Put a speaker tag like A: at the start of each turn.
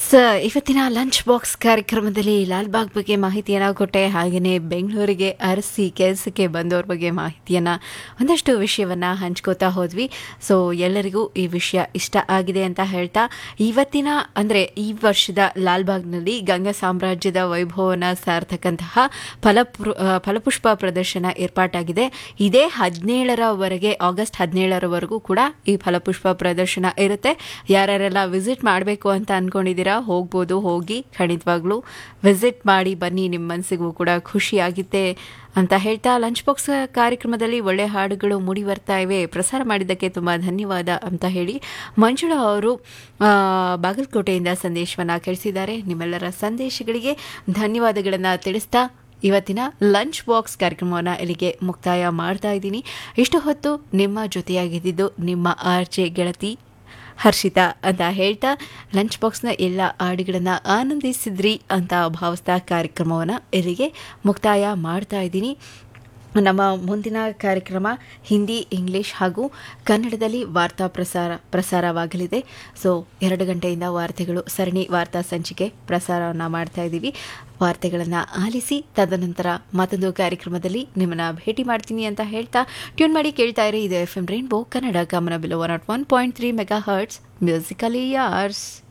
A: ಸ ಇವತ್ತಿನ lunch box ಕಾರ್ಯಕ್ರಮದಲ್ಲಿ ಲಾಲ್ಬಾಗ್ ಬಗ್ಗೆ ಮಾಹಿತಿಯನ್ನು ಕೊಟ್ಟೆ ಹಾಗೆಯೇ ಬೆಂಗಳೂರಿಗೆ ಅರಸಿ ಕೆಲಸಕ್ಕೆ ಬಂದವ್ರ ಬಗ್ಗೆ ಮಾಹಿತಿಯನ್ನು ಒಂದಷ್ಟು ವಿಷಯವನ್ನು ಹಂಚ್ಕೋತಾ ಹೋದ್ವಿ ಸೊ ಎಲ್ಲರಿಗೂ ಈ ವಿಷಯ ಇಷ್ಟ ಆಗಿದೆ ಅಂತ ಹೇಳ್ತಾ ಇವತ್ತಿನ ಅಂದರೆ ಈ ವರ್ಷದ ಲಾಲ್ಬಾಗ್ನಲ್ಲಿ ಗಂಗಾ ಸಾಮ್ರಾಜ್ಯದ ವೈಭವನ ಸಾರ್ತಕ್ಕಂತಹ ಫಲಪು ಫಲಪುಷ್ಪ ಪ್ರದರ್ಶನ ಏರ್ಪಾಟಾಗಿದೆ ಇದೇ ಹದಿನೇಳರವರೆಗೆ ಆಗಸ್ಟ್ ಹದಿನೇಳರವರೆಗೂ ಕೂಡ ಈ ಫಲಪುಷ್ಪ ಪ್ರದರ್ಶನ ಇರುತ್ತೆ ಯಾರ್ಯಾರೆಲ್ಲ ವಿಸಿಟ್ ಮಾಡಬೇಕು ಅಂತ ಅನ್ಕೊಂಡಿದ್ದೀರಾ ಹೋಗ್ಬೋದು ಹೋಗಿ ಖಂಡಿತವಾಗ್ಲೂ ವಿಸಿಟ್ ಮಾಡಿ ಬನ್ನಿ ನಿಮ್ಮ ಮನಸ್ಸಿಗೂ ಕೂಡ ಖುಷಿಯಾಗುತ್ತೆ ಅಂತ ಹೇಳ್ತಾ ಲಂಚ್ ಬಾಕ್ಸ್ ಕಾರ್ಯಕ್ರಮದಲ್ಲಿ ಒಳ್ಳೆ ಹಾಡುಗಳು ಮೂಡಿ ಬರ್ತಾ ಇವೆ ಪ್ರಸಾರ ಮಾಡಿದ್ದಕ್ಕೆ ತುಂಬ ಧನ್ಯವಾದ ಅಂತ ಹೇಳಿ ಮಂಜುಳಾ ಅವರು ಆ, ಬಾಗಲಕೋಟೆಯಿಂದ ಸಂದೇಶವನ್ನು ಕಳಿಸಿದ್ದಾರೆ ನಿಮ್ಮೆಲ್ಲರ ಸಂದೇಶಗಳಿಗೆ ಧನ್ಯವಾದಗಳನ್ನು ತಿಳಿಸ್ತಾ ಇವತ್ತಿನ ಲಂಚ್ ಬಾಕ್ಸ್ ಕಾರ್ಯಕ್ರಮವನ್ನು ಇಲ್ಲಿಗೆ ಮುಕ್ತಾಯ ಮಾಡ್ತಾ ಇದ್ದೀನಿ ಇಷ್ಟು ಹೊತ್ತು ನಿಮ್ಮ ಜೊತೆಯಾಗಿದ್ದಿದ್ದು ನಿಮ್ಮ ಆರ್ ಜೆ ಗೆಳತಿ ಹರ್ಷಿತಾ ಅಂತ ಹೇಳ್ತಾ ಲಂಚ್ ಬಾಕ್ಸ್ನ ಎಲ್ಲ ಹಾಡುಗಳನ್ನು ಆನಂದಿಸಿದ್ರಿ ಅಂತ ಭಾವಿಸ್ತಾ ಕಾರ್ಯಕ್ರಮವನ್ನು ಇಲ್ಲಿಗೆ ಮುಕ್ತಾಯ ಮಾಡ್ತಾ ಇದ್ದೀನಿ ನಮ್ಮ ಮುಂದಿನ ಕಾರ್ಯಕ್ರಮ ಹಿಂದಿ ಇಂಗ್ಲಿಷ್ ಹಾಗೂ ಕನ್ನಡದಲ್ಲಿ ವಾರ್ತಾ ಪ್ರಸಾರ ಪ್ರಸಾರವಾಗಲಿದೆ ಸೊ ಎರಡು ಗಂಟೆಯಿಂದ ವಾರ್ತೆಗಳು ಸರಣಿ ವಾರ್ತಾ ಸಂಚಿಕೆ ಪ್ರಸಾರವನ್ನು ಮಾಡ್ತಾ ಇದ್ದೀವಿ ವಾರ್ತೆಗಳನ್ನು ಆಲಿಸಿ ತದನಂತರ ಮತ್ತೊಂದು ಕಾರ್ಯಕ್ರಮದಲ್ಲಿ ನಿಮ್ಮನ್ನ ಭೇಟಿ ಮಾಡ್ತೀನಿ ಅಂತ ಹೇಳ್ತಾ ಟ್ಯೂನ್ ಮಾಡಿ ಕೇಳ್ತಾ ಇರಿ ಇದು ಎಫ್ ಎಂ ರೈನ್ಬೋ ಕನ್ನಡ ಗಮನ ಬಿಲೋ one nought one point three mega hertz musically ಯಾರ್ಸ್